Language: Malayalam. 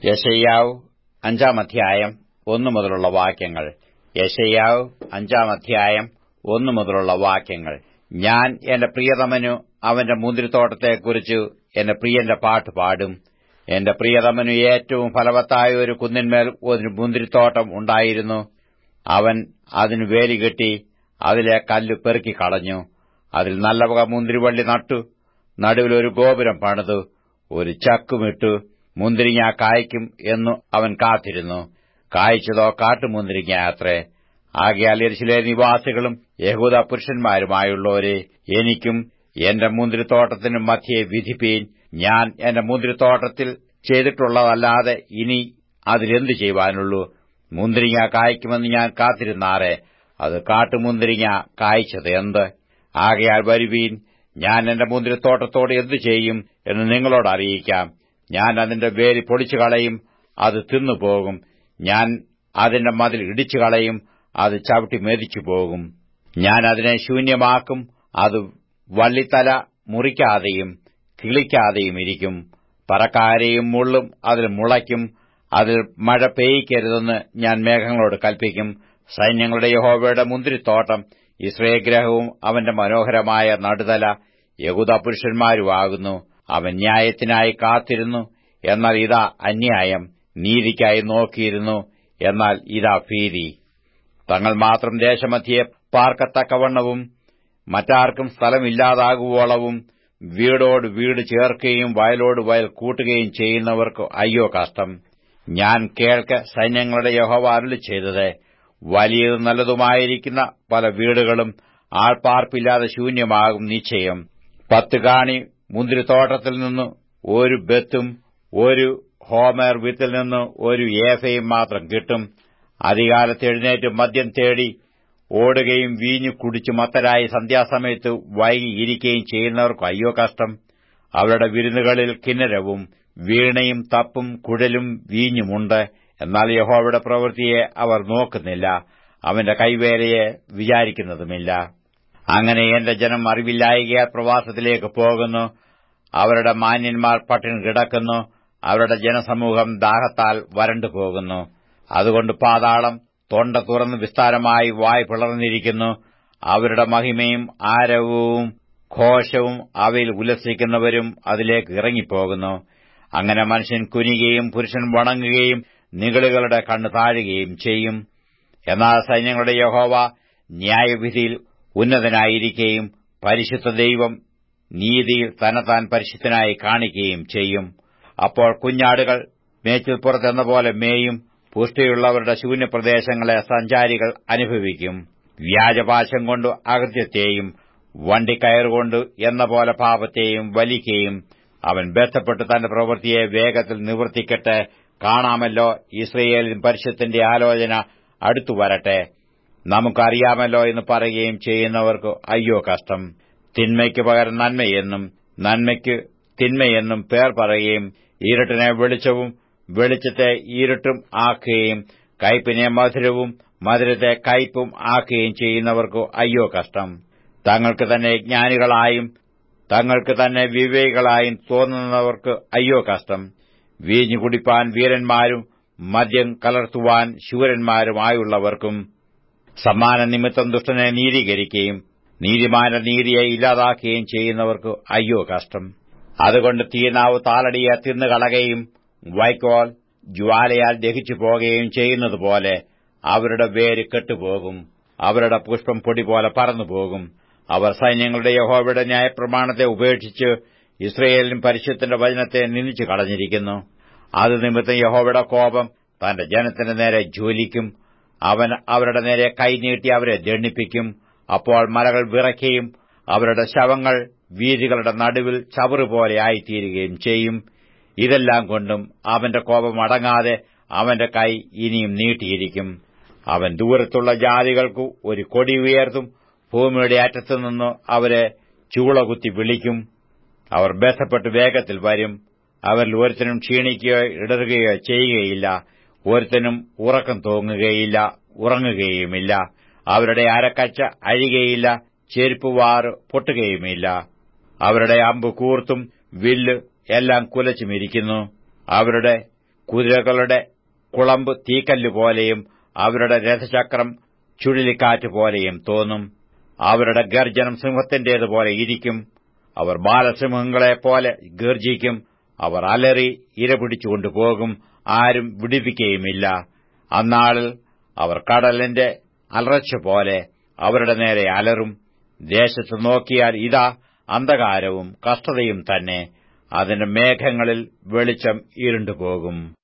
യശയ്യാവ് അഞ്ചാം അധ്യായം ഒന്നു മുതലുള്ള വാക്യങ്ങൾ യശയ്യാവ് അഞ്ചാം അധ്യായം ഒന്നു മുതലുള്ള വാക്യങ്ങൾ ഞാൻ എന്റെ പ്രിയതമനു അവന്റെ മുന്തിരിത്തോട്ടത്തെക്കുറിച്ച് എന്റെ പ്രിയന്റെ പാട്ട് പാടും എന്റെ പ്രിയതമനു ഏറ്റവും ഫലവത്തായ ഒരു കുന്നിന്മേൽ ഒരു മുന്തിരിത്തോട്ടം ഉണ്ടായിരുന്നു അവൻ അതിന് വേലി കെട്ടി അതിലെ കല്ല് പെറുക്കി കളഞ്ഞു അതിൽ നല്ല വക മുന്തിരിവള്ളി നട്ടു നടുവിൽ ഒരു ഗോപുരം പണിതു ഒരു ചക്കുമിട്ടു മുന്തിരിങ്ങ കായ്ക്കും എന്നു അവൻ കാത്തിരുന്നു കായ്ച്ചതോ കാട്ടുമുന്തിരിങ്ങ അത്രേ ആകയാൽ എരിശിലെ നിവാസികളും യഹൂദ പുരുഷന്മാരുമായുള്ളവരെ എനിക്കും എന്റെ മുന്തിരിത്തോട്ടത്തിനും മധ്യേ വിധിപ്പീൻ ഞാൻ എന്റെ മുന്തിരിത്തോട്ടത്തിൽ ചെയ്തിട്ടുള്ളതല്ലാതെ ഇനി അതിലെന്തു ചെയ്യുവാനുള്ളൂ മുന്തിരിങ്ങ കായ്ക്കുമെന്ന് ഞാൻ കാത്തിരുന്നാറെ അത് കാട്ടുമുന്തിരിങ്ങ കായ്ച്ചത് എന്ത് ആകയാൽ വരുവീൻ ഞാൻ എന്റെ മുന്തിരിത്തോട്ടത്തോട് എന്തു ചെയ്യും എന്ന് നിങ്ങളോട് അറിയിക്കാം ഞാൻ അതിന്റെ വേലി പൊളിച്ചു കളയും അത് തിന്നുപോകും ഞാൻ അതിന്റെ മതിൽ ഇടിച്ചു കളയും അത് ചവിട്ടി മെതിച്ചു പോകും ഞാൻ അതിനെ ശൂന്യമാക്കും അത് വള്ളിത്തല മുറിക്കാതെയും കിളിക്കാതെയും ഇരിക്കും പറക്കാരെയും മുള്ളും അതിൽ മുളയ്ക്കും അതിൽ മഴ പെയ്യിക്കരുതെന്ന് ഞാൻ മേഘങ്ങളോട് കൽപ്പിക്കും സൈന്യങ്ങളുടെ യഹോവയുടെ മുന്തിരിത്തോട്ടം ഇസ്രയേഗ്രഹവും അവന്റെ മനോഹരമായ നടുതല യഹൂദ പുരുഷന്മാരുമാകുന്നു അവൻ ന്യായത്തിനായി കാത്തിരുന്നു എന്നാൽ ഇതാ അന്യായം നീതിക്കായി നോക്കിയിരുന്നു എന്നാൽ ഇതാ ഭീതി തങ്ങൾ മാത്രം ദേശമധ്യയെ പാർക്കത്തക്കവണ്ണവും മറ്റാർക്കും സ്ഥലമില്ലാതാകുവോളവും വീടോട് വീട് ചേർക്കുകയും വയലോട് വയൽ കൂട്ടുകയും ചെയ്യുന്നവർക്ക് അയ്യോ കഷ്ടം ഞാൻ കേൾക്ക സൈന്യങ്ങളുടെ യഹോവ അരുളി ചെയ്തത് വലിയതും നല്ലതുമായിരിക്കുന്ന പല വീടുകളും ആൾപ്പാർപ്പില്ലാതെ ശൂന്യമാകും നിശ്ചയം പത്ത് കാണി മുന്തിരിത്തോട്ടത്തിൽ നിന്ന് ഒരു ബത്തും ഒരു ഹോമർ വിത്തിൽ നിന്ന് ഒരു ഏഫയും മാത്രം കിട്ടും അധികാലത്ത് എഴുന്നേറ്റ് മദ്യം തേടി ഓടുകയും വീഞ്ഞു കുടിച്ചു മത്തരായി സന്ധ്യാസമയത്ത് വൈകിയിരിക്കുകയും ചെയ്യുന്നവർക്ക് അയ്യോ കഷ്ടം അവരുടെ വിരുന്നുകളിൽ കിന്നരവും വീണയും തപ്പും കുഴലും വീഞ്ഞുമുണ്ട് എന്നാൽ യഹോവയുടെ പ്രവൃത്തിയെ അവർ നോക്കുന്നില്ല അവന്റെ കൈവേലയെ വിചാരിക്കുന്നതുമില്ല അങ്ങനെ എന്റെ ജനം അറിവില്ലായികയാൽ പ്രവാസത്തിലേക്ക് പോകുന്നു അവരുടെ മാന്യന്മാർ പട്ടിണി കിടക്കുന്നു അവരുടെ ജനസമൂഹം ദാഹത്താൽ വരണ്ടു പോകുന്നു അതുകൊണ്ട് പാതാളം തൊണ്ട തുറന്ന് വിസ്താരമായി വായ് പിളർന്നിരിക്കുന്നു അവരുടെ മഹിമയും ആരവവും ഘോഷവും അവയിൽ ഉല്ലസിക്കുന്നവരും അതിലേക്ക് ഇറങ്ങിപ്പോകുന്നു അങ്ങനെ മനുഷ്യൻ കുനിയുകയും പുരുഷൻ വണങ്ങുകയും നിഗളുകളുടെ കണ്ണ് താഴുകയും ചെയ്യും എന്നാൽ സൈന്യങ്ങളുടെ യഹോവ ന്യായവിധിയിൽ ഉന്നതനായിരിക്കുകയും പരിശുദ്ധ ദൈവം നീതിയിൽ തന്നെത്താൻ പരിശുദ്ധനായി കാണിക്കുകയും ചെയ്യും അപ്പോൾ കുഞ്ഞാടുകൾ മേച്ചിൽപ്പുറത്തെന്ന പോലെ മേയും പുഷ്ടിയുള്ളവരുടെ ശൂന്യപ്രദേശങ്ങളെ സഞ്ചാരികൾ അനുഭവിക്കും വ്യാജപാശം കൊണ്ട് അകൃത്യത്തെയും വണ്ടിക്കയറുകൊണ്ട് എന്ന പോലെ പാപത്തെയും വലിക്കുകയും അവൻ ബന്ധപ്പെട്ട് തന്റെ പ്രവൃത്തിയെ വേഗത്തിൽ നിവർത്തിക്കട്ടെ കാണാമല്ലോ ഇസ്രയേലിൻ പരിശുദ്ധന്റെ ആലോചന അടുത്തു വരട്ടെ നമുക്കറിയാമല്ലോ എന്ന് പറയുകയും ചെയ്യുന്നവർക്ക് അയ്യോ കഷ്ടം തിന്മയ്ക്ക് പകരം നന്മയെന്നും നന്മയ്ക്ക് തിന്മയെന്നും പേർ പറയുകയും ഇരുട്ടിനെ വെളിച്ചവും വെളിച്ചത്തെ ഇരുട്ടും ആക്കുകയും കയ്പിനെ മധുരവും മധുരത്തെ കയ്പും ആക്കുകയും ചെയ്യുന്നവർക്ക് അയ്യോ കഷ്ടം തങ്ങൾക്ക് തന്നെ ജ്ഞാനികളായും തങ്ങൾക്ക് തന്നെ വിവേകികളായും തോന്നുന്നവർക്ക് അയ്യോ കഷ്ടം വീഞ്ഞു കുടിപ്പാൻ വീരന്മാരും മദ്യം കലർത്തുവാൻ ശൂരന്മാരുമായുള്ളവർക്കും സമ്മാന നിമിത്തം ദുഷ്ടനെ നീതീകരിക്കുകയും നീതിമാന്റെ നീതിയെ ഇല്ലാതാക്കുകയും ചെയ്യുന്നവർക്ക് അയ്യോ കഷ്ടം അതുകൊണ്ട് തീനാവ് താലടിയെ തിന്നുകളകയും വൈക്കോൽ ജ്വാലയാൽ ദഹിച്ചു പോകുകയും ചെയ്യുന്നതുപോലെ അവരുടെ വേര് കെട്ടുപോകും അവരുടെ പുഷ്പം പൊടി പോലെ പറന്നുപോകും അവർ സൈന്യങ്ങളുടെ യഹോവയുടെ ന്യായപ്രമാണത്തെ ഉപേക്ഷിച്ച് ഇസ്രയേലിനും പരിശുദ്ധന്റെ വചനത്തെ നിന്ദിച്ചു കളഞ്ഞിരിക്കുന്നു അത് നിമിത്തം യഹോവയുടെ കോപം തന്റെ ജനത്തിന്റെ നേരെ ജ്വലിക്കും അവൻ അവരുടെ നേരെ കൈനീട്ടി അവരെ ദണ്ണിപ്പിക്കും അപ്പോൾ മലകൾ വിറയ്ക്കുകയും അവരുടെ ശവങ്ങൾ വീതികളുടെ നടുവിൽ ചവറുപോലെ ആയിത്തീരുകയും ചെയ്യും ഇതെല്ലാം കൊണ്ടും അവന്റെ കോപം അടങ്ങാതെ അവന്റെ കൈ ഇനിയും നീട്ടിയിരിക്കും അവൻ ദൂരത്തുള്ള ജാതികൾക്കു ഒരു കൊടി ഉയർത്തും ഭൂമിയുടെ അറ്റത്തുനിന്ന് അവരെ ചൂളകുത്തി വിളിക്കും അവർ ബന്ധപ്പെട്ട് വേഗത്തിൽ വരും അവരിൽ ഒരുത്തനും ക്ഷീണിക്കുകയോ ഇടറുകയോ ചെയ്യുകയില്ല ഒരുത്തനും ഉറക്കം തോങ്ങുകയില്ല ഉറങ്ങുകയുമില്ല അവരുടെ അരക്കച്ച അഴികയില്ല ചെരുപ്പുവാറ് പൊട്ടുകയുമില്ല അവരുടെ അമ്പ് കൂർത്തും വില്ല് എല്ലാം കുലച്ചുമിരിക്കുന്നു അവരുടെ കുതിരകളുടെ കുളമ്പ് തീക്കല്ല് പോലെയും അവരുടെ രഥചക്രം ചുഴലിക്കാറ്റ് പോലെയും തോന്നും അവരുടെ ഗർജനം സിംഹത്തിന്റേതുപോലെ ഇരിക്കും അവർ ബാലസിംഹങ്ങളെപ്പോലെ ഗർജിക്കും അവർ അലറി ഇരപിടിച്ചുകൊണ്ടു പോകും ആരും വിടിവിക്കുകയുമില്ല അന്നാളിൽ അവർ കടലിന്റെ അലർച്ച പോലെ അവരുടെ നേരെ അലറും ദേശത്ത് നോക്കിയാൽ ഇതാ അന്ധകാരവും കഷ്ടതയും തന്നെ അതിന്റെ മേഘങ്ങളിൽ വെളിച്ചം ഇരുണ്ടുപോകും